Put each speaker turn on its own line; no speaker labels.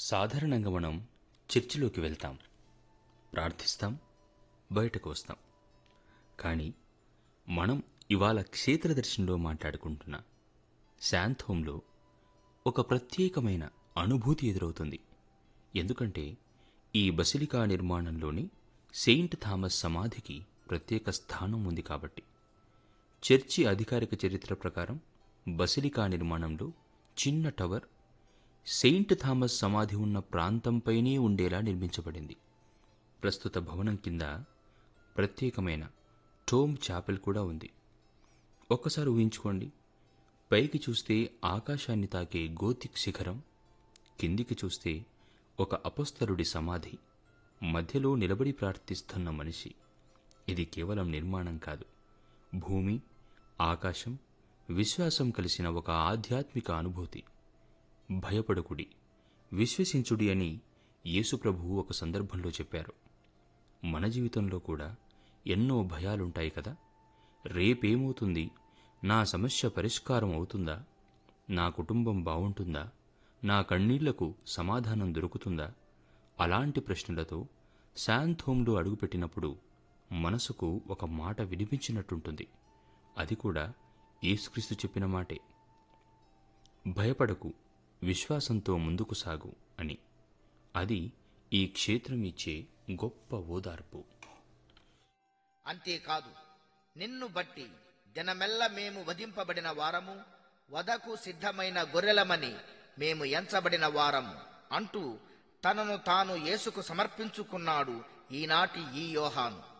సాధారణంగా మనం చర్చిలోకి వెళ్తాం ప్రార్థిస్తాం బయటకు వస్తాం కానీ మనం ఇవాళ క్షేత్రదర్శనంలో మాట్లాడుకుంటున్న శాంత్ హోంలో ఒక ప్రత్యేకమైన అనుభూతి ఎదురవుతుంది ఎందుకంటే ఈ బసిలికా నిర్మాణంలోని సెయింట్ థామస్ సమాధికి ప్రత్యేక స్థానం ఉంది కాబట్టి చర్చి అధికారిక చరిత్ర ప్రకారం బసిలికా నిర్మాణంలో చిన్న టవర్ సెయింట్ థామస్ సమాధి ఉన్న ప్రాంతంపైనే ఉండేలా నిర్మించబడింది ప్రస్తుత భవనం కింద ప్రత్యేకమైన టోమ్ చాపెల్ కూడా ఉంది ఒక్కసారి ఊహించుకోండి పైకి చూస్తే ఆకాశాన్ని తాకే గోతిక్ శిఖరం కిందికి చూస్తే ఒక అపస్తరుడి సమాధి మధ్యలో నిలబడి ప్రార్థిస్తున్న మనిషి ఇది కేవలం నిర్మాణం కాదు భూమి ఆకాశం విశ్వాసం కలిసిన ఒక ఆధ్యాత్మిక అనుభూతి భయపడకుడి విశ్వసించుడి అని యేసుప్రభువు ఒక సందర్భంలో చెప్పారు మన జీవితంలో కూడా ఎన్నో భయాలుంటాయి కదా రేపేమవుతుంది నా సమస్య పరిష్కారం అవుతుందా నా కుటుంబం బావుంటుందా నా కన్నీళ్లకు సమాధానం దొరుకుతుందా అలాంటి ప్రశ్నలతో శాంత్ హోంలో అడుగుపెట్టినప్పుడు మనసుకు ఒక మాట వినిపించినట్టుంటుంది అది కూడా యేసుక్రీస్తు చెప్పిన మాటే భయపడకు విశ్వాసంతో ముందుకు సాగు అని అది ఈ క్షేత్రం ఇచ్చే గొప్ప ఓదార్పు
అంతేకాదు నిన్ను బట్టి దినమెల్ల మేము వధింపబడిన వారము వదకు సిద్ధమైన గొర్రెలమని మేము ఎంచబడిన వారము అంటూ తనను తాను యేసుకు సమర్పించుకున్నాడు ఈనాటి ఈ యోహాను